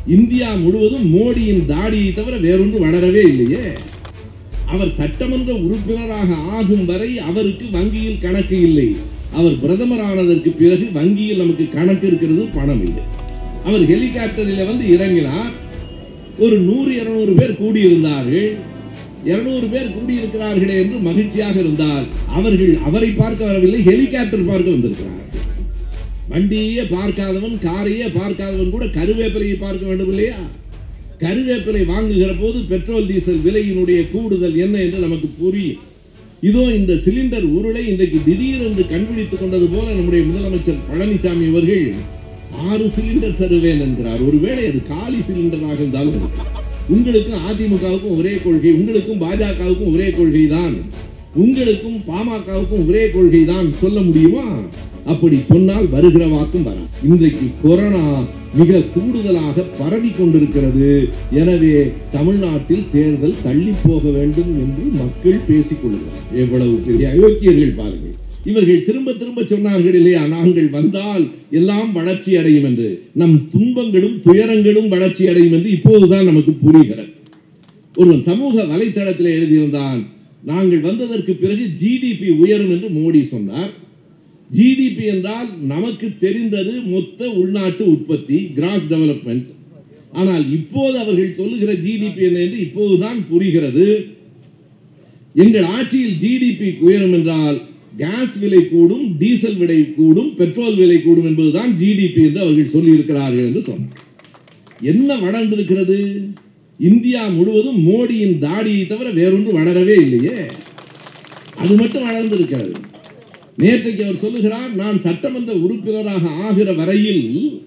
India முழுவதும் மோடியின் தாடியை தவிர வேறொன்று வளரவே இல்லையே அவர் சட்டமன்ற உறுப்பினராக ஆகும் வரை அவருக்கு வங்கியில் கணக்கு இல்லை அவர் பிரதமர் ஆனதற்கு பிறகு வங்கியில் நமக்கு கணக்கு இருக்கிறது பணம் இல்லை அவர் ஹெலிகாப்டரில் வந்து இறங்கினார் ஒரு நூறு இருநூறு பேர் கூடியிருந்தார்கள் இருநூறு பேர் கூடியிருக்கிறார்களே என்று மகிழ்ச்சியாக இருந்தார் அவர்கள் அவரை பார்க்க வரவில்லை ஹெலிகாப்டர் பார்க்க வந்திருக்கிறார்கள் வண்டியே பார்க்காதவன் காரையே பார்க்காதவன் கூட கருவேப்பிலையை பார்க்க வேண்டும் இல்லையா கருவேப்பிலை வாங்குகிற போது பெட்ரோல் டீசல் விலையினுடைய கூடுதல் என்ன என்று நமக்கு புரியும் இதோ இந்த சிலிண்டர் உருளை இன்றைக்கு திடீரென்று கண்டுபிடித்துக் கொண்டது போல நம்முடைய முதலமைச்சர் பழனிசாமி அவர்கள் ஆறு சிலிண்டர் தருவேன் என்கிறார் ஒருவேளை அது காலி சிலிண்டராக இருந்தாலும் இருக்கும். உங்களுக்கும் அதிமுகவுக்கும் ஒரே கொள்கை உங்களுக்கும் பாஜகவுக்கும் ஒரே கொள்கை தான் உங்களுக்கும் பாமகவுக்கும் ஒரே கொள்கை தான் சொல்ல முடியுமா அப்படி சொன்னால் வருகிற வாக்கும் வரும் இன்றைக்கு கொரோனா மிக கூடுதலாக பரவி கொண்டிருக்கிறது எனவே தமிழ்நாட்டில் தேர்தல் தள்ளி போக வேண்டும் என்று மக்கள் பேசிக் கொள்கிறார் எவ்வளவு பெரிய அயோக்கியர்கள் பாருங்கள் இவர்கள் திரும்ப திரும்ப சொன்னார்கள் இல்லையா நாங்கள் வந்தால் எல்லாம் வளர்ச்சி அடையும் என்று நம் துன்பங்களும் துயரங்களும் வளர்ச்சி அடையும் என்று இப்போதுதான் நமக்கு புரிகிறது ஒருவன் சமூக வலைத்தளத்தில் எழுதியிருந்தான் நாங்கள் வந்ததற்கு பிறகு ஜிடிபி உயரும் என்று மோடி சொன்னார் ஜிடிபி என்றால் நமக்கு தெரிந்தது மொத்த உள்நாட்டு உற்பத்தி கிராஸ் டெவலப்மெண்ட் ஆனால் இப்போது அவர்கள் சொல்லுகிற ஜிடிபி என்ன என்று இப்போதுதான் புரிகிறது எங்கள் ஆட்சியில் ஜிடிபி உயரும் என்றால் கேஸ் விலை கூடும் டீசல் விலை கூடும் பெட்ரோல் விலை கூடும் என்பதுதான் ஜிடிபி என்று அவர்கள் சொல்லியிருக்கிறார்கள் என்று சொன்னார் என்ன வளர்ந்திருக்கிறது இந்தியா முழுவதும் மோடியின் தாடியை தவிர வேறொன்று வளரவே இல்லையே அது மட்டும் வளர்ந்திருக்கிறது நேற்றைக்கு அவர் சொல்லுகிறார் நான் சட்டமன்ற உறுப்பினராக ஆகிற வரையில்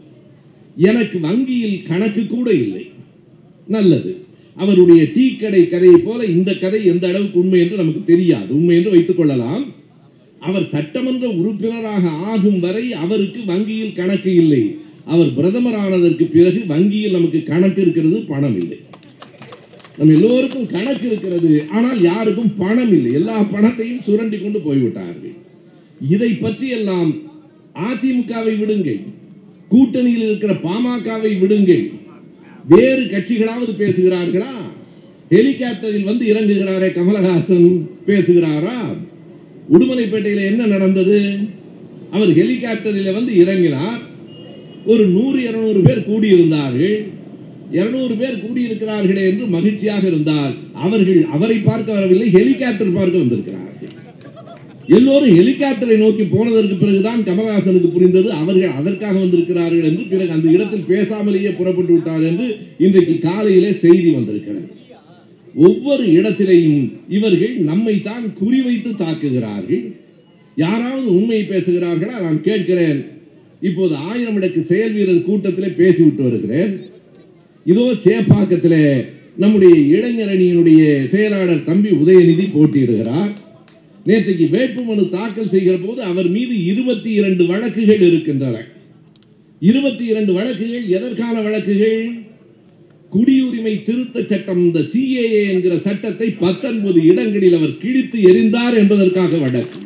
எனக்கு வங்கியில் கணக்கு கூட இல்லை நல்லது அவருடைய டீ கடை கதையை போல இந்த கதை எந்த அளவுக்கு உண்மை என்று நமக்கு தெரியாது உண்மை என்று வைத்துக் கொள்ளலாம் அவர் சட்டமன்ற உறுப்பினராக ஆகும் வரை அவருக்கு வங்கியில் கணக்கு இல்லை அவர் பிரதமர் ஆனதற்கு பிறகு வங்கியில் நமக்கு கணக்கு இருக்கிறது பணம் இல்லை நம்ம எல்லோருக்கும் கணக்கு இருக்கிறது ஆனால் யாருக்கும் பணம் இல்லை எல்லா பணத்தையும் சுரண்டி கொண்டு போய்விட்டார்கள் இதை பற்றி எல்லாம் அதிமுகவை விடுங்கள் கூட்டணியில் இருக்கிற பாமகவை விடுங்கள் வேறு கட்சிகளாவது பேசுகிறார்களா ஹெலிகாப்டரில் வந்து இறங்குகிறாரே கமலஹாசன் பேசுகிறாரா உடுமலைப்பேட்டையில் என்ன நடந்தது அவர் ஹெலிகாப்டரில் வந்து இறங்கினார் ஒரு நூறு இருநூறு பேர் கூடியிருந்தார்கள் இருநூறு பேர் கூடியிருக்கிறார்களே என்று மகிழ்ச்சியாக இருந்தார் அவர்கள் அவரை பார்க்க வரவில்லை ஹெலிகாப்டர் பார்க்க வந்திருக்கிறார்கள் எல்லோரும் ஹெலிகாப்டரை நோக்கி போனதற்கு பிறகுதான் கமலஹாசனுக்கு புரிந்தது அவர்கள் அதற்காக வந்திருக்கிறார்கள் என்று பிறகு அந்த இடத்தில் பேசாமலேயே புறப்பட்டு விட்டார் என்று இன்றைக்கு காலையிலே செய்தி வந்திருக்கிறது ஒவ்வொரு இடத்திலேயும் இவர்கள் நம்மை தான் குறிவைத்து தாக்குகிறார்கள் யாராவது உண்மையை பேசுகிறார்களா நான் கேட்கிறேன் இப்போது ஆயிரம் இடக்கு செயல் வீரர் கூட்டத்திலே பேசிவிட்டு வருகிறேன் இதோ சேப்பாக்கத்திலே நம்முடைய இளைஞர் அணியினுடைய செயலாளர் தம்பி உதயநிதி போட்டியிடுகிறார் நேற்றைக்கு வேட்புமனு தாக்கல் செய்கிற போது அவர் மீது இருபத்தி இரண்டு வழக்குகள் இருக்கின்றன இருபத்தி இரண்டு வழக்குகள் எதற்கான வழக்குகள் குடியுரிமை திருத்த சட்டம் இந்த சிஏஏ என்கிற சட்டத்தை பத்தொன்பது இடங்களில் அவர் கிழித்து எறிந்தார் என்பதற்காக வழக்கு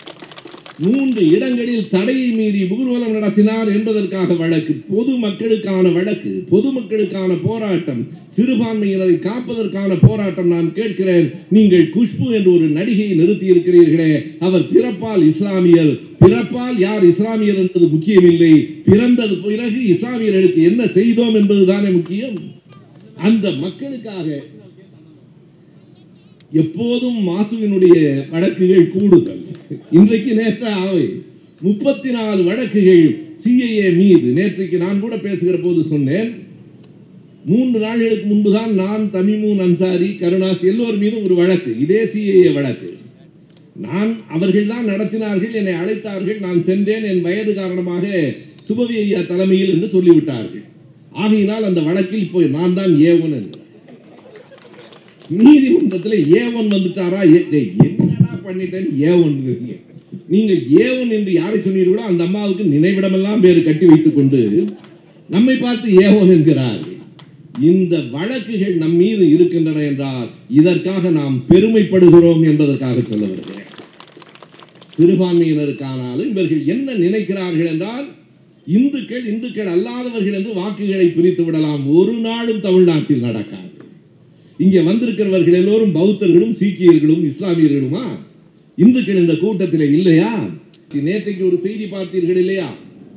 மூன்று இடங்களில் தடையை மீறி ஊர்வலம் நடத்தினார் என்பதற்காக வழக்கு பொது மக்களுக்கான வழக்கு பொதுமக்களுக்கான போராட்டம் சிறுபான்மையினரை காப்பதற்கான போராட்டம் நான் கேட்கிறேன் நீங்கள் குஷ்பு என்று ஒரு நடிகையை நிறுத்தி இருக்கிறீர்களே அவர் பிறப்பால் இஸ்லாமியர் பிறப்பால் யார் இஸ்லாமியர் என்பது முக்கியமில்லை பிறந்தது பிறகு இஸ்லாமியர்களுக்கு என்ன செய்தோம் என்பதுதானே முக்கியம் அந்த மக்களுக்காக எப்போதும் மாசுவினுடைய வழக்குகள் கூடுதல் இன்றைக்கு நேற்று அவை முப்பத்தி நாலு வழக்குகள் சிஐஏ மீது நேற்றைக்கு நான் கூட பேசுகிற போது சொன்னேன் மூன்று நாள்களுக்கு முன்புதான் நான் தமிமூன் அன்சாரி கருணாஸ் எல்லோர் மீதும் ஒரு வழக்கு இதே சிஐஏ வழக்கு நான் அவர்கள் தான் நடத்தினார்கள் என்னை அழைத்தார்கள் நான் சென்றேன் என் வயது காரணமாக சுபவி ஐயா தலைமையில் என்று சொல்லிவிட்டார்கள் ஆகையினால் அந்த வழக்கில் போய் நான் தான் ஏவன் என்று நீதிமன்றத்தில் ஏவன் வந்துட்டாரா ஏ- டேய், என்னடா பண்ணிட்டேன்னு ஏவன் நீங்கள் ஏவன் என்று யாரை சொன்னீர்களோ அந்த அம்மாவுக்கு நினைவிடமெல்லாம் பேர் கட்டி வைத்துக் கொண்டு நம்மை பார்த்து ஏவன் என்கிறார்கள் இந்த வழக்குகள் நம் மீது இருக்கின்றன என்றால் இதற்காக நாம் பெருமைப்படுகிறோம் என்பதற்காக சொல்ல வருகிறேன் சிறுபான்மையினருக்கானாலும் இவர்கள் என்ன நினைக்கிறார்கள் என்றால் இந்துக்கள் இந்துக்கள் அல்லாதவர்கள் என்று வாக்குகளை பிரித்து விடலாம் ஒரு நாளும் தமிழ்நாட்டில் நடக்காது இங்கே வந்திருக்கிறவர்கள் எல்லோரும் பௌத்தர்களும் சீக்கியர்களும் இஸ்லாமியர்களுமா இந்துக்கள் இந்த கூட்டத்தில் இல்லையா நேற்றைக்கு ஒரு செய்தி பார்த்தீர்கள் இல்லையா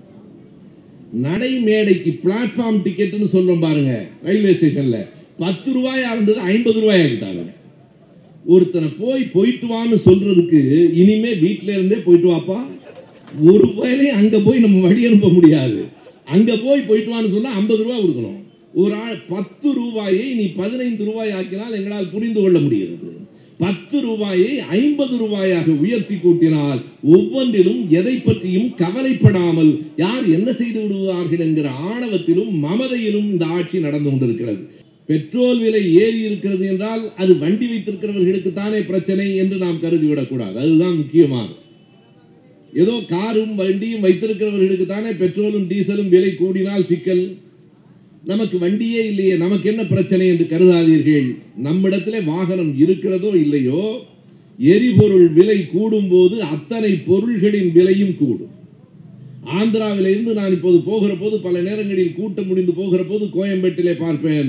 நடை மேடைக்கு பிளாட்ஃபார்ம் டிக்கெட்னு சொல்றோம் பாருங்க ரயில்வே ஸ்டேஷன்ல பத்து ரூபாயா இருந்தது ஐம்பது ரூபாய் ஆகிட்டாங்க ஒருத்தனை போய் போயிட்டு வான்னு சொல்றதுக்கு இனிமே வீட்டில இருந்தே போயிட்டு வாப்பா ஒரு ரூபாயிலையும் அங்க போய் நம்ம வழி அனுப்ப முடியாது அங்க போய் போயிட்டு வான்னு சொன்னா ஐம்பது ரூபாய் கொடுக்கணும் ஒரு ஆள் பத்து ரூபாயை நீ பதினைந்து ரூபாய் ஆக்கினால் எங்களால் புரிந்து கொள்ள முடிகிறது பத்து ரூபாயை ஐம்பது ரூபாயாக உயர்த்தி கூட்டினால் ஒவ்வொன்றிலும் எதை பற்றியும் கவலைப்படாமல் யார் என்ன செய்து விடுவார்கள் என்கிற ஆணவத்திலும் மமதையிலும் இந்த ஆட்சி நடந்து கொண்டிருக்கிறது பெட்ரோல் விலை ஏறி இருக்கிறது என்றால் அது வண்டி வைத்திருக்கிறவர்களுக்கு தானே பிரச்சனை என்று நாம் கருதி விடக்கூடாது அதுதான் முக்கியமானது ஏதோ காரும் வண்டியும் வைத்திருக்கிறவர்களுக்கு தானே பெட்ரோலும் டீசலும் விலை கூடினால் சிக்கல் நமக்கு வண்டியே இல்லையே நமக்கு என்ன பிரச்சனை என்று கருதாதீர்கள் நம்மிடத்திலே வாகனம் இருக்கிறதோ இல்லையோ எரிபொருள் விலை கூடும்போது அத்தனை பொருள்களின் விலையும் கூடும் ஆந்திராவிலிருந்து நான் இப்போது போகிற போது பல நேரங்களில் கூட்டம் முடிந்து போகிற போது கோயம்பேட்டிலே பார்ப்பேன்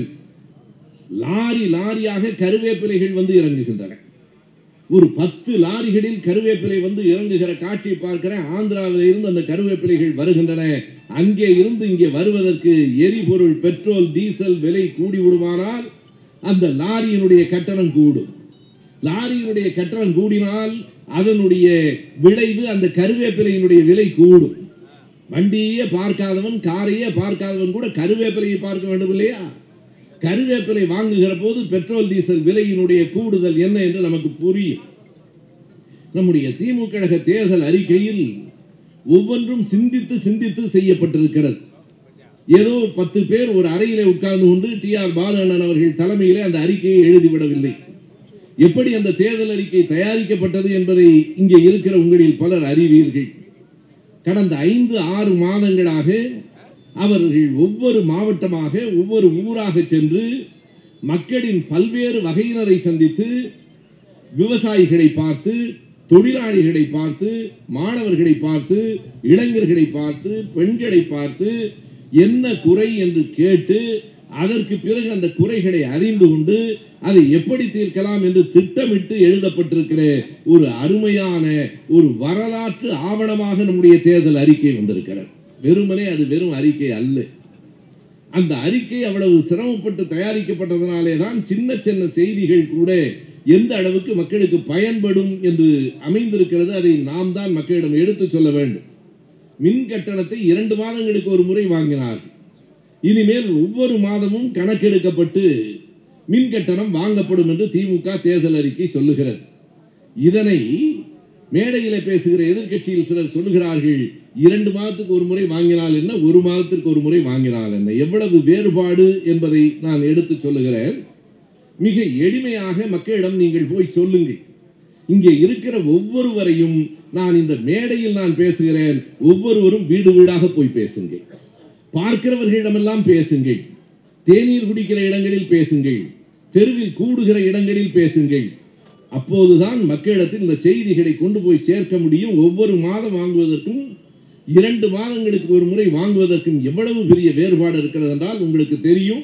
லாரி லாரியாக கருவேப்பிலைகள் வந்து இறங்குகின்றன ஒரு பத்து லாரிகளில் கருவேப்பிலை வந்து இறங்குகிற காட்சியை பார்க்கிறேன் ஆந்திராவில் இருந்து அந்த கருவேப்பிலைகள் வருகின்றன அங்கே இருந்து இங்கே வருவதற்கு எரிபொருள் பெட்ரோல் டீசல் விலை கூடி விடுமானால் அந்த லாரியினுடைய கட்டணம் கூடும் லாரியினுடைய கட்டணம் கூடினால் அதனுடைய விளைவு அந்த கருவேப்பிலையினுடைய விலை கூடும் வண்டியே பார்க்காதவன் காரையே பார்க்காதவன் கூட கருவேப்பிலையை பார்க்க வேண்டும் இல்லையா கருவேப்பிலை வாங்குகிற போது பெட்ரோல் டீசல் விலையினுடைய கூடுதல் என்ன என்று நமக்கு புரியும் நம்முடைய திமுக கழக தேர்தல் அறிக்கையில் ஒவ்வொன்றும் சிந்தித்து சிந்தித்து செய்யப்பட்டிருக்கிறது ஏதோ பத்து பேர் ஒரு அறையிலே உட்கார்ந்து கொண்டு டி ஆர் பாலகண்ணன் அவர்கள் தலைமையிலே அந்த அறிக்கையை எழுதிவிடவில்லை எப்படி அந்த தேர்தல் அறிக்கை தயாரிக்கப்பட்டது என்பதை இங்கே இருக்கிற உங்களில் பலர் அறிவீர்கள் கடந்த ஐந்து ஆறு மாதங்களாக அவர்கள் ஒவ்வொரு மாவட்டமாக ஒவ்வொரு ஊராக சென்று மக்களின் பல்வேறு வகையினரை சந்தித்து விவசாயிகளை பார்த்து தொழிலாளிகளை பார்த்து மாணவர்களை பார்த்து இளைஞர்களை பார்த்து பெண்களை பார்த்து என்ன குறை என்று கேட்டு அதற்கு பிறகு அந்த குறைகளை அறிந்து கொண்டு அதை எப்படி தீர்க்கலாம் என்று திட்டமிட்டு எழுதப்பட்டிருக்கிற ஒரு அருமையான ஒரு வரலாற்று ஆவணமாக நம்முடைய தேர்தல் அறிக்கை வந்திருக்கிறது வெறுமனே அது வெறும் அறிக்கை அல்ல அந்த அறிக்கை அவ்வளவு சிரமப்பட்டு தயாரிக்கப்பட்டதனாலே தான் சின்ன சின்ன செய்திகள் கூட எந்த அளவுக்கு மக்களுக்கு பயன்படும் என்று அமைந்திருக்கிறது அதை நாம் தான் மக்களிடம் எடுத்து சொல்ல வேண்டும் மின் கட்டணத்தை இரண்டு மாதங்களுக்கு ஒரு முறை வாங்கினார் இனிமேல் ஒவ்வொரு மாதமும் கணக்கெடுக்கப்பட்டு மின் கட்டணம் வாங்கப்படும் என்று திமுக தேர்தல் அறிக்கை சொல்லுகிறது இதனை மேடையில பேசுகிற எதிர்க்கட்சியில் சிலர் சொல்லுகிறார்கள் இரண்டு மாதத்துக்கு ஒரு முறை வாங்கினால் என்ன ஒரு மாதத்திற்கு ஒரு முறை வாங்கினால் என்ன எவ்வளவு வேறுபாடு என்பதை நான் எடுத்து சொல்லுகிறேன் மிக எளிமையாக மக்களிடம் நீங்கள் போய் சொல்லுங்கள் இங்கே இருக்கிற ஒவ்வொருவரையும் நான் இந்த மேடையில் நான் பேசுகிறேன் ஒவ்வொருவரும் வீடு வீடாக போய் பேசுங்கள் பார்க்கிறவர்களிடமெல்லாம் பேசுங்கள் தேநீர் குடிக்கிற இடங்களில் பேசுங்கள் தெருவில் கூடுகிற இடங்களில் பேசுங்கள் அப்போதுதான் மக்களிடத்தில் இந்த செய்திகளை கொண்டு போய் சேர்க்க முடியும் ஒவ்வொரு மாதம் வாங்குவதற்கும் இரண்டு மாதங்களுக்கு ஒரு முறை வாங்குவதற்கும் எவ்வளவு பெரிய வேறுபாடு இருக்கிறது என்றால் உங்களுக்கு தெரியும்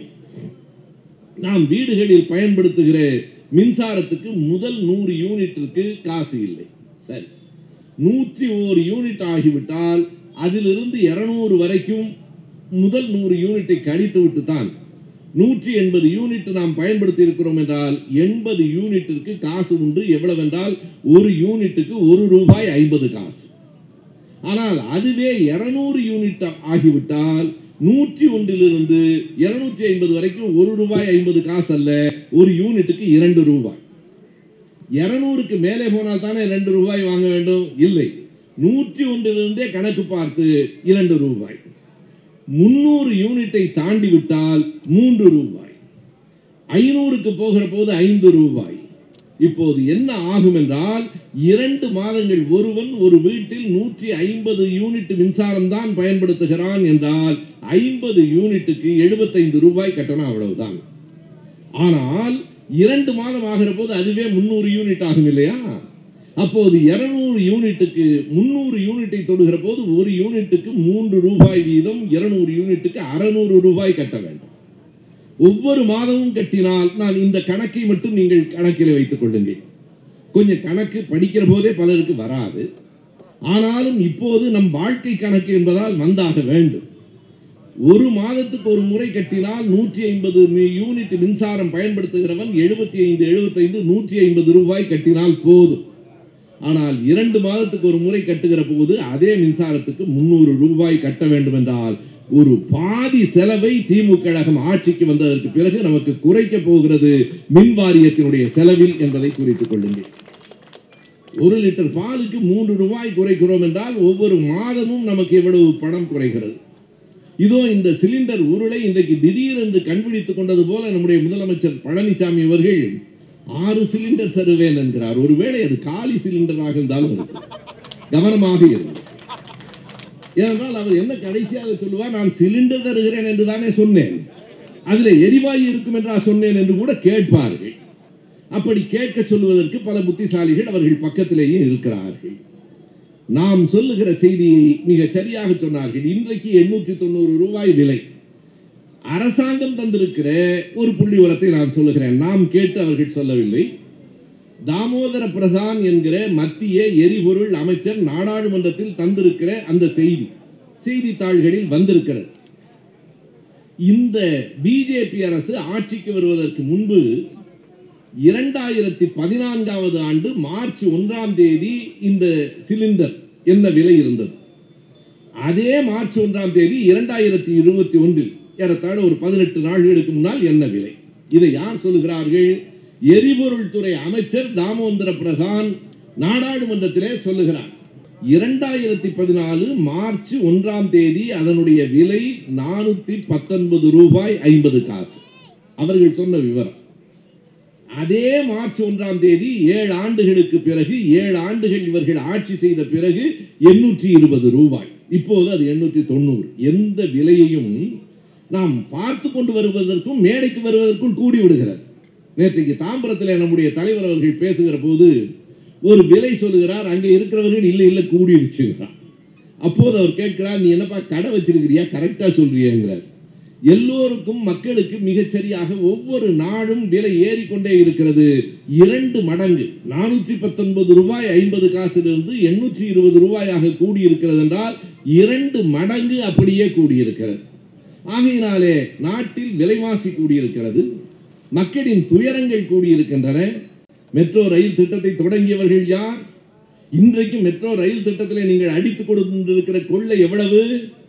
நாம் வீடுகளில் பயன்படுத்துகிற மின்சாரத்துக்கு முதல் நூறு யூனிட்டிற்கு காசு இல்லை சரி நூற்றி ஓரு யூனிட் ஆகிவிட்டால் அதிலிருந்து இருநூறு வரைக்கும் முதல் நூறு யூனிட்டை கழித்து விட்டு தான் நூற்றி எண்பது யூனிட் நாம் பயன்படுத்தி இருக்கிறோம் என்றால் எண்பது யூனிட்டிற்கு காசு உண்டு எவ்வளவு என்றால் ஒரு யூனிட்டுக்கு ஒரு ரூபாய் ஐம்பது காசு ஆனால் அதுவே இருநூறு யூனிட் ஆகிவிட்டால் நூற்றி ஒன்றிலிருந்து இருநூற்றி ஐம்பது வரைக்கும் ஒரு ரூபாய் ஐம்பது காசு அல்ல ஒரு யூனிட்டுக்கு இரண்டு ரூபாய் இருநூறுக்கு மேலே போனால் தானே இரண்டு ரூபாய் வாங்க வேண்டும் இல்லை நூற்றி ஒன்றிலிருந்தே கணக்கு பார்த்து இரண்டு ரூபாய் முன்னூறு யூனிட்டை தாண்டி விட்டால் மூன்று ரூபாய் ஐநூறுக்கு போகிற போது ஐந்து ரூபாய் இப்போது என்ன ஆகும் என்றால் இரண்டு மாதங்கள் ஒருவன் ஒரு வீட்டில் நூற்றி ஐம்பது யூனிட் மின்சாரம் தான் பயன்படுத்துகிறான் என்றால் ஐம்பது யூனிட்டுக்கு எழுபத்தைந்து ரூபாய் கட்டணம் அவ்வளவுதான் ஆனால் இரண்டு மாதம் ஆகிற போது அதுவே முன்னூறு யூனிட் ஆகும் இல்லையா அப்போது 200 யூனிட்டுக்கு முந்நூறு யூனிட்டை தொடுகிற போது ஒரு யூனிட்டுக்கு மூன்று ரூபாய் வீதம் 200 யூனிட்டுக்கு அறுநூறு ரூபாய் கட்ட வேண்டும் ஒவ்வொரு மாதமும் கட்டினால் நான் இந்த கணக்கை மட்டும் நீங்கள் கணக்கில் வைத்துக் கொள்ளுங்கள் கொஞ்சம் கணக்கு படிக்கிற போதே பலருக்கு வராது ஆனாலும் இப்போது நம் வாழ்க்கை கணக்கு என்பதால் வந்தாக வேண்டும் ஒரு மாதத்துக்கு ஒரு முறை கட்டினால் நூற்றி ஐம்பது யூனிட் மின்சாரம் பயன்படுத்துகிறவன் எழுபத்தி ஐந்து எழுபத்தைந்து நூற்றி ஐம்பது ரூபாய் கட்டினால் போதும் ஆனால் இரண்டு மாதத்துக்கு ஒரு முறை கட்டுகிற போது அதே மின்சாரத்துக்கு முன்னூறு ரூபாய் கட்ட வேண்டும் என்றால் ஒரு பாதி செலவை திமுக கழகம் ஆட்சிக்கு வந்ததற்கு பிறகு நமக்கு குறைக்க போகிறது மின் வாரியத்தினுடைய செலவில் என்பதை குறித்துக் கொள்ளுங்கள் ஒரு லிட்டர் பாலுக்கு மூன்று ரூபாய் குறைக்கிறோம் என்றால் ஒவ்வொரு மாதமும் நமக்கு எவ்வளவு பணம் குறைகிறது இதோ இந்த சிலிண்டர் உருளை இன்றைக்கு திடீரென்று கண்பிடித்துக் கொண்டது போல நம்முடைய முதலமைச்சர் பழனிசாமி அவர்கள் ஆறு சிலிண்டர் தருவேன் என்கிறார் ஒருவேளை அது காலி சிலிண்டராக இருந்தாலும் இருக்கு கவனமாக இருக்கு ஏனென்றால் அவர் என்ன கடைசியாக சொல்லுவார் நான் சிலிண்டர் தருகிறேன் என்று தானே சொன்னேன் அதில் எரிவாயு இருக்கும் என்றா சொன்னேன் என்று கூட கேட்பார்கள் அப்படி கேட்க சொல்வதற்கு பல புத்திசாலிகள் அவர்கள் பக்கத்திலேயே இருக்கிறார்கள் நாம் சொல்லுகிற செய்தியை மிக சரியாக சொன்னார்கள் இன்றைக்கு எண்ணூற்றி தொண்ணூறு ரூபாய் விலை அரசாங்கம் தந்திருக்கிற ஒரு புள்ளி உரத்தை நான் சொல்லுகிறேன் நாம் கேட்டு அவர்கள் சொல்லவில்லை தாமோதர பிரதான் என்கிற மத்திய எரிபொருள் அமைச்சர் நாடாளுமன்றத்தில் தந்திருக்கிற அந்த செய்தி செய்தித்தாள்களில் வந்திருக்கிறது இந்த பிஜேபி அரசு ஆட்சிக்கு வருவதற்கு முன்பு இரண்டாயிரத்தி பதினான்காவது ஆண்டு மார்ச் ஒன்றாம் தேதி இந்த சிலிண்டர் என்ன விலை இருந்தது அதே மார்ச் ஒன்றாம் தேதி இரண்டாயிரத்தி இருபத்தி ஒன்றில் ஏறத்தாழ ஒரு பதினெட்டு நாள்களுக்கு முன்னால் என்ன விலை இதை யார் சொல்லுகிறார்கள் எரிபொருள் துறை அமைச்சர் தாமோதர பிரதான் நாடாளுமன்றத்திலே சொல்லுகிறார் இரண்டாயிரத்தி பதினாலு மார்ச் ஒன்றாம் தேதி அதனுடைய விலை நானூத்தி பத்தொன்பது ரூபாய் ஐம்பது காசு அவர்கள் சொன்ன விவரம் அதே மார்ச் ஒன்றாம் தேதி ஏழு ஆண்டுகளுக்கு பிறகு ஏழு ஆண்டுகள் இவர்கள் ஆட்சி செய்த பிறகு எண்ணூற்றி இருபது ரூபாய் இப்போது அது எண்ணூற்றி தொண்ணூறு எந்த விலையையும் நாம் பார்த்து கொண்டு வருவதற்கும் மேடைக்கு வருவதற்கும் கூடி விடுகிறது நேற்றைக்கு தாம்பரத்தில் நம்முடைய தலைவர் அவர்கள் பேசுகிற போது ஒரு விலை சொல்லுகிறார் அங்கே இருக்கிறவர்கள் இல்லை இல்லை கூடிடுச்சுங்கிறார் அப்போது அவர் கேட்கிறார் நீ என்னப்பா கடை வச்சிருக்கிறியா கரெக்டா சொல்றியங்கிறார் எல்லோருக்கும் மக்களுக்கு மிகச்சரியாக ஒவ்வொரு நாளும் விலை ஏறிக்கொண்டே இருக்கிறது இரண்டு மடங்கு நானூற்றி பத்தொன்பது ரூபாய் ஐம்பது காசிலிருந்து எண்ணூற்றி இருபது ரூபாயாக கூடியிருக்கிறது என்றால் இரண்டு மடங்கு அப்படியே கூடியிருக்கிறது ஆகையினாலே நாட்டில் விலைவாசி கூடியிருக்கிறது மக்களின் துயரங்கள் கூடியிருக்கின்றன மெட்ரோ ரயில் திட்டத்தை தொடங்கியவர்கள் யார் இன்றைக்கு மெட்ரோ ரயில் திட்டத்திலே நீங்கள் அடித்துக் கொண்டிருக்கிற கொள்ளை எவ்வளவு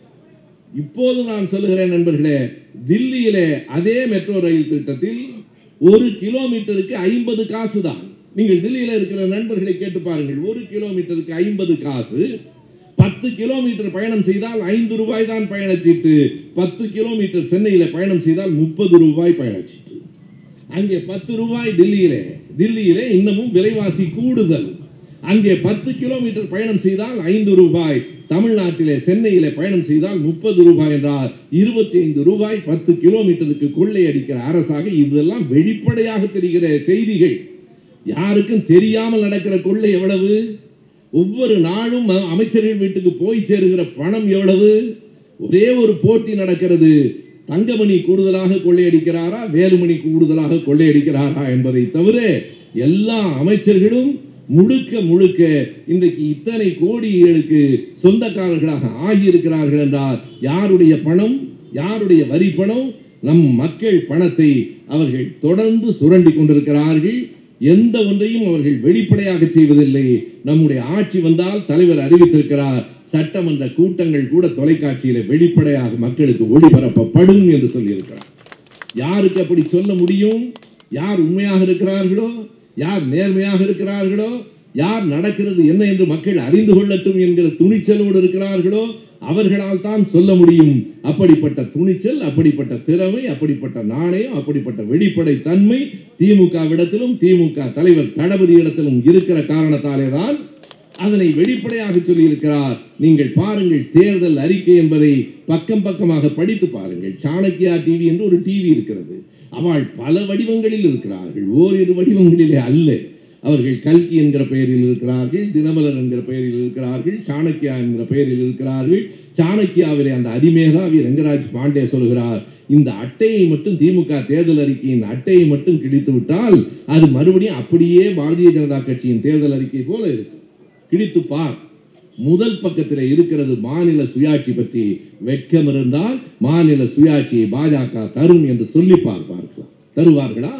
இப்போது நான் சொல்லுகிறேன் நண்பர்களே தில்லியிலே அதே மெட்ரோ ரயில் திட்டத்தில் ஒரு கிலோமீட்டருக்கு ஐம்பது காசு தான் நீங்கள் தில்லியில் இருக்கிற நண்பர்களை கேட்டு பாருங்கள் ஒரு கிலோமீட்டருக்கு ஐம்பது காசு பத்து கிலோமீட்டர் பயணம் செய்தால் ஐந்து ரூபாய் தான் பயணச்சீட்டு பத்து கிலோமீட்டர் சென்னையில பயணம் செய்தால் முப்பது ரூபாய் பயணச்சீட்டு அங்கே பத்து ரூபாய் தில்லியிலே தில்லியிலே இன்னமும் விலைவாசி கூடுதல் அங்கே பத்து கிலோமீட்டர் பயணம் செய்தால் ஐந்து ரூபாய் தமிழ்நாட்டிலே சென்னையிலே பயணம் செய்தால் முப்பது ரூபாய் என்றால் இருபத்தி ஐந்து ரூபாய் பத்து கிலோமீட்டருக்கு கொள்ளை அடிக்கிற அரசாக இதெல்லாம் வெளிப்படையாக தெரிகிற செய்திகள் யாருக்கும் தெரியாமல் நடக்கிற கொள்ளை எவ்வளவு ஒவ்வொரு நாளும் அ- அமைச்சர்கள் வீட்டுக்கு போய் சேருகிற பணம் எவ்வளவு ஒரே ஒரு போட்டி நடக்கிறது தங்கமணி கூடுதலாக கொள்ளையடிக்கிறாரா வேலுமணி கூடுதலாக கொள்ளையடிக்கிறாரா என்பதை தவிர எல்லா அமைச்சர்களும் முழுக்க முழுக்க இன்றைக்கு இத்தனை கோடிகளுக்கு சொந்தக்காரர்களாக ஆகியிருக்கிறார்கள் என்றால் யாருடைய பணம் யாருடைய வரி பணம் நம் மக்கள் பணத்தை அவர்கள் தொடர்ந்து சுரண்டி கொண்டிருக்கிறார்கள் எந்த ஒன்றையும் அவர்கள் வெளிப்படையாக செய்வதில்லை நம்முடைய ஆட்சி வந்தால் தலைவர் அறிவித்திருக்கிறார் சட்டமன்ற கூட்டங்கள் கூட தொலைக்காட்சியில வெளிப்படையாக மக்களுக்கு ஒளிபரப்பப்படும் என்று சொல்லியிருக்கிறார் யாருக்கு அப்படி சொல்ல முடியும் யார் உண்மையாக இருக்கிறார்களோ யார் நேர்மையாக இருக்கிறார்களோ யார் நடக்கிறது என்ன என்று மக்கள் அறிந்து கொள்ளட்டும் என்கிற துணிச்சலோடு இருக்கிறார்களோ அவர்களால் தான் சொல்ல முடியும் அப்படிப்பட்ட துணிச்சல் அப்படிப்பட்ட திறமை அப்படிப்பட்ட நாணயம் அப்படிப்பட்ட வெளிப்படை தன்மை திமுகவிடத்திலும் திமுக தலைவர் தளபதி இடத்திலும் இருக்கிற காரணத்தாலே தான் அதனை வெளிப்படையாக சொல்லியிருக்கிறார் நீங்கள் பாருங்கள் தேர்தல் அறிக்கை என்பதை பக்கம் பக்கமாக படித்து பாருங்கள் சாணக்கியா டிவி என்று ஒரு டிவி இருக்கிறது அவள் பல வடிவங்களில் இருக்கிறார்கள் ஓரிரு வடிவங்களிலே அல்ல அவர்கள் கல்கி என்கிற பெயரில் இருக்கிறார்கள் தினமலர் என்கிற பெயரில் இருக்கிறார்கள் சாணக்கியா என்கிற பெயரில் இருக்கிறார்கள் சாணக்கியாவிலே அந்த அதிமேதாவி ரங்கராஜ் பாண்டே சொல்கிறார் இந்த அட்டையை மட்டும் திமுக தேர்தல் அறிக்கையின் அட்டையை மட்டும் கிழித்து விட்டால் அது மறுபடியும் அப்படியே பாரதிய ஜனதா கட்சியின் தேர்தல் அறிக்கை போல இருக்கு கிழித்து பார் முதல் பக்கத்தில் இருக்கிறது மாநில சுயாட்சி பற்றி வெட்கம் இருந்தால் மாநில சுயாட்சியை பாஜக தரும் என்று சொல்லி பார்ப்பார்களா தருவார்களா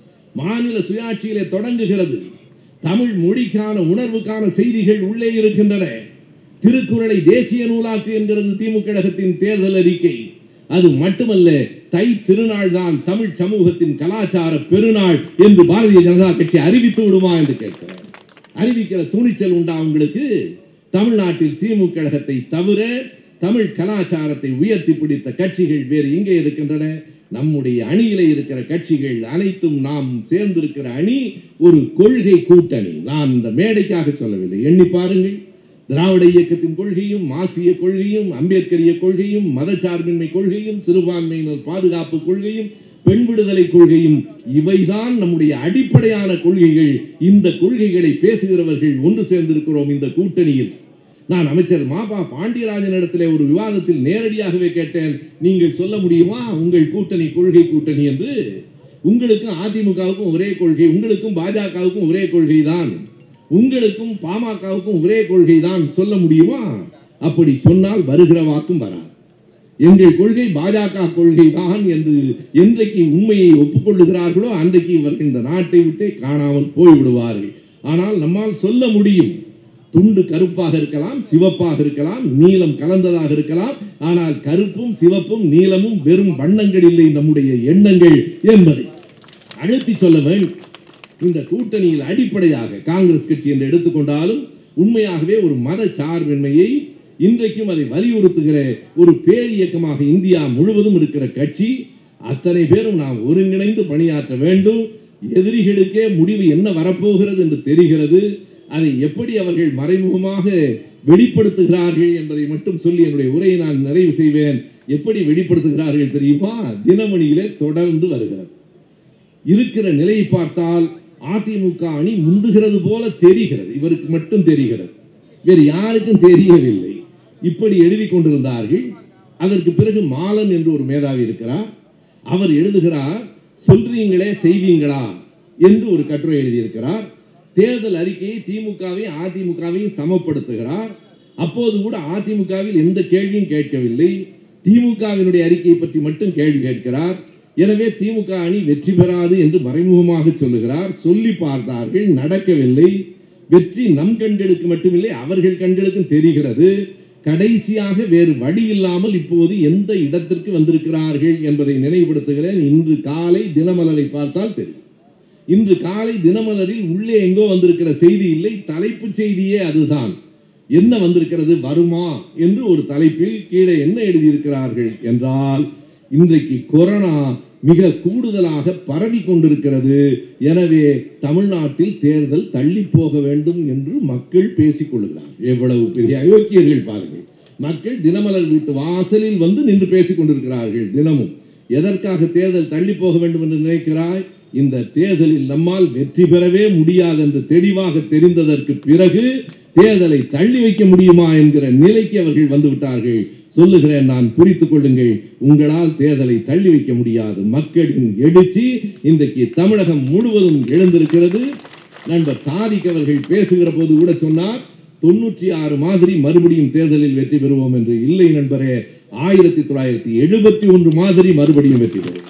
மாநில சுயாட்சியிலே தொடங்குகிறது தமிழ் மொழிக்கான உணர்வுக்கான செய்திகள் உள்ளே இருக்கின்றன திருக்குறளை தேசிய நூலாக்கு என்கிறது திமுக கழகத்தின் தேர்தல் அறிக்கை அது மட்டுமல்ல தை திருநாள் தான் தமிழ் சமூகத்தின் கலாச்சார பெருநாள் என்று பாரதிய ஜனதா கட்சி அறிவித்து விடுமா என்று கேட்கிறேன் அறிவிக்கிற துணிச்சல் உண்டா உங்களுக்கு தமிழ்நாட்டில் திமுக கழகத்தை தவிர தமிழ் கலாச்சாரத்தை உயர்த்தி பிடித்த கட்சிகள் வேறு எங்கே இருக்கின்றன நம்முடைய அணியிலே இருக்கிற கட்சிகள் அனைத்தும் நாம் சேர்ந்திருக்கிற அணி ஒரு கொள்கை கூட்டணி நான் இந்த மேடைக்காக சொல்லவில்லை எண்ணி பாருங்கள் திராவிட இயக்கத்தின் கொள்கையும் மாசிய கொள்கையும் அம்பேத்கரிய கொள்கையும் மதச்சார்பின்மை கொள்கையும் சிறுபான்மையினர் பாதுகாப்பு கொள்கையும் பெண் விடுதலை கொள்கையும் இவைதான் நம்முடைய அடிப்படையான கொள்கைகள் இந்த கொள்கைகளை பேசுகிறவர்கள் ஒன்று சேர்ந்திருக்கிறோம் இந்த கூட்டணியில் நான் அமைச்சர் மாபா பாண்டியராஜன் இடத்திலே ஒரு விவாதத்தில் நேரடியாகவே கேட்டேன் நீங்கள் சொல்ல முடியுமா உங்கள் கூட்டணி கொள்கை கூட்டணி என்று உங்களுக்கும் அதிமுகவுக்கும் ஒரே கொள்கை உங்களுக்கும் பாஜகவுக்கும் ஒரே கொள்கை தான் உங்களுக்கும் பாமகவுக்கும் ஒரே கொள்கை தான் சொல்ல முடியுமா அப்படி சொன்னால் வருகிற வாக்கும் வராது எங்கள் கொள்கை பாஜக கொள்கை தான் என்று என்றைக்கு உண்மையை ஒப்புக்கொள்ளுகிறார்களோ அன்றைக்கு இவர்கள் இந்த நாட்டை விட்டே காணாமல் போய்விடுவார்கள் ஆனால் நம்மால் சொல்ல முடியும் துண்டு கருப்பாக இருக்கலாம் சிவப்பாக இருக்கலாம் நீலம் கலந்ததாக இருக்கலாம் ஆனால் கருப்பும் சிவப்பும் நீலமும் வெறும் வண்ணங்கள் இல்லை நம்முடைய எண்ணங்கள் என்பதை அழுத்தி சொல்ல வேண்டும் இந்த கூட்டணியில் அடிப்படையாக காங்கிரஸ் கட்சி என்று எடுத்துக்கொண்டாலும் உண்மையாகவே ஒரு மத சார்பின்மையை இன்றைக்கும் அதை வலியுறுத்துகிற ஒரு பேரியக்கமாக இந்தியா முழுவதும் இருக்கிற கட்சி அத்தனை பேரும் நாம் ஒருங்கிணைந்து பணியாற்ற வேண்டும் எதிரிகளுக்கே முடிவு என்ன வரப்போகிறது என்று தெரிகிறது அதை எப்படி அவர்கள் மறைமுகமாக வெளிப்படுத்துகிறார்கள் என்பதை மட்டும் சொல்லி என்னுடைய உரையை நான் நிறைவு செய்வேன் எப்படி வெளிப்படுத்துகிறார்கள் தெரியுமா தினமணியிலே தொடர்ந்து வருகிறது இருக்கிற நிலையை பார்த்தால் அதிமுக அணி முந்துகிறது போல தெரிகிறது இவருக்கு மட்டும் தெரிகிறது வேறு யாருக்கும் தெரியவில்லை இப்படி எழுதி கொண்டிருந்தார்கள் அதற்கு பிறகு மாலன் என்று ஒரு மேதாவி இருக்கிறார் அவர் எழுதுகிறார் சொல்றீங்களே செய்வீங்களா என்று ஒரு கட்டுரை எழுதியிருக்கிறார் தேர்தல் அறிக்கையை திமுகவையும் அதிமுகவையும் சமப்படுத்துகிறார் அப்போது கூட அதிமுகவில் எந்த கேள்வியும் கேட்கவில்லை திமுகவினுடைய அறிக்கையை பற்றி மட்டும் கேள்வி கேட்கிறார் எனவே திமுக அணி வெற்றி பெறாது என்று மறைமுகமாக சொல்லுகிறார் சொல்லி பார்த்தார்கள் நடக்கவில்லை வெற்றி நம் கண்களுக்கு மட்டுமில்லை அவர்கள் கண்களுக்கும் தெரிகிறது கடைசியாக வேறு வழி இல்லாமல் இப்போது எந்த இடத்திற்கு வந்திருக்கிறார்கள் என்பதை நினைவுபடுத்துகிறேன் இன்று காலை தினமலரை பார்த்தால் தெரியும் இன்று காலை தினமலரில் உள்ளே எங்கோ வந்திருக்கிற செய்தி இல்லை தலைப்புச் செய்தியே அதுதான் என்ன வந்திருக்கிறது வருமா என்று ஒரு தலைப்பில் கீழே என்ன எழுதியிருக்கிறார்கள் என்றால் இன்றைக்கு கொரோனா மிக கூடுதலாக பரவி கொண்டிருக்கிறது எனவே தமிழ்நாட்டில் தேர்தல் தள்ளி போக வேண்டும் என்று மக்கள் பேசிக் கொள்கிறார்கள் எவ்வளவு பெரிய அயோக்கியர்கள் பாருங்கள் மக்கள் தினமலர் வீட்டு வாசலில் வந்து நின்று பேசிக் கொண்டிருக்கிறார்கள் தினமும் எதற்காக தேர்தல் தள்ளி போக வேண்டும் என்று நினைக்கிறாய் இந்த தேர்தலில் நம்மால் வெற்றி பெறவே முடியாது என்று தெளிவாக தெரிந்ததற்கு பிறகு தேர்தலை தள்ளி வைக்க முடியுமா என்கிற நிலைக்கு அவர்கள் வந்து விட்டார்கள் சொல்லுகிறேன் நான் புரித்துக் கொள்ளுங்கள் உங்களால் தேர்தலை தள்ளி வைக்க முடியாது மக்களின் எழுச்சி இன்றைக்கு தமிழகம் முழுவதும் எழுந்திருக்கிறது நண்பர் சாதிக் அவர்கள் பேசுகிற போது கூட சொன்னார் தொண்ணூற்றி ஆறு மாதிரி மறுபடியும் தேர்தலில் வெற்றி பெறுவோம் என்று இல்லை நண்பரே ஆயிரத்தி தொள்ளாயிரத்தி எழுபத்தி ஒன்று மாதிரி மறுபடியும் வெற்றி பெறுவோம்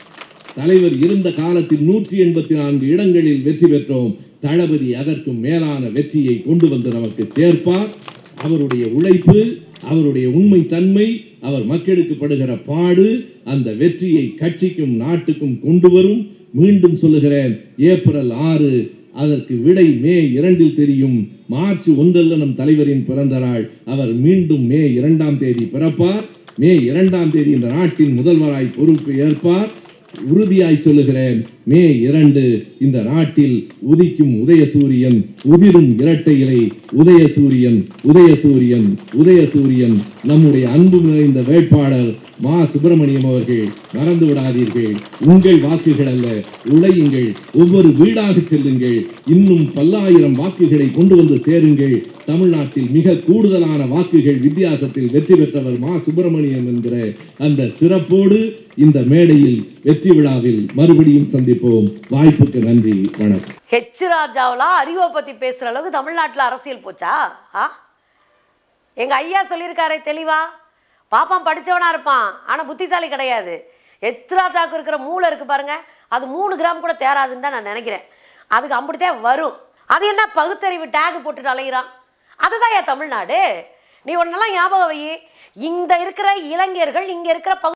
தலைவர் இருந்த காலத்தில் நூற்றி எண்பத்தி நான்கு இடங்களில் வெற்றி பெற்றோம் தளபதி அதற்கும் மேலான வெற்றியை கொண்டு வந்து நமக்கு சேர்ப்பார் அவருடைய உழைப்பு அவருடைய உண்மை தன்மை அவர் மக்களுக்கு படுகிற பாடு அந்த வெற்றியை கட்சிக்கும் நாட்டுக்கும் கொண்டு வரும் மீண்டும் சொல்லுகிறேன் ஏப்ரல் ஆறு அதற்கு விடை மே இரண்டில் தெரியும் மார்ச் ஒன்றல்ல நம் தலைவரின் பிறந்த நாள் அவர் மீண்டும் மே இரண்டாம் தேதி பிறப்பார் மே இரண்டாம் தேதி இந்த நாட்டின் முதல்வராய் பொறுப்பு ஏற்பார் உறுதியாய் சொல்லுகிறேன் மே இரண்டு இந்த நாட்டில் உதிக்கும் உதயசூரியன் உதிரும் இரட்டை இலை உதயசூரியன் உதயசூரியன் உதயசூரியன் நம்முடைய அன்பு நிறைந்த வேட்பாளர் மா சுப்பிரமணியம் அவர்கள் மறந்து விடாதீர்கள் உங்கள் வாக்குகள் அல்ல உழையுங்கள் ஒவ்வொரு வீடாக செல்லுங்கள் இன்னும் பல்லாயிரம் வாக்குகளை கொண்டு வந்து சேருங்கள் தமிழ்நாட்டில் மிக கூடுதலான வாக்குகள் வித்தியாசத்தில் வெற்றி பெற்றவர் மா சுப்பிரமணியம் என்கிற அந்த சிறப்போடு இந்த மேடையில் வெற்றி விழாவில் மறுபடியும் சந்திப்போம் வாய்ப்புக்கு நன்றி வணக்கம் ஹெச் ராஜாவெல்லாம் அறிவை பற்றி பேசுகிற அளவுக்கு தமிழ்நாட்டில் அரசியல் போச்சா ஆ எங்கள் ஐயா சொல்லியிருக்காரே தெளிவா பாப்பான் படிச்சவனா இருப்பான் ஆனால் புத்திசாலி கிடையாது ஹெச் ராஜாவுக்கு இருக்கிற மூளை இருக்கு பாருங்க அது மூணு கிராம் கூட தேராதுன்னு தான் நான் நினைக்கிறேன் அதுக்கு அப்படித்தான் வரும் அது என்ன பகுத்தறிவு டேக் போட்டுட்டு அலைகிறான் அதுதான் ஏன் தமிழ்நாடு நீ ஒன்னெல்லாம் ஞாபகம் வை இந்த இருக்கிற இளைஞர்கள் இங்கே இருக்கிற பகு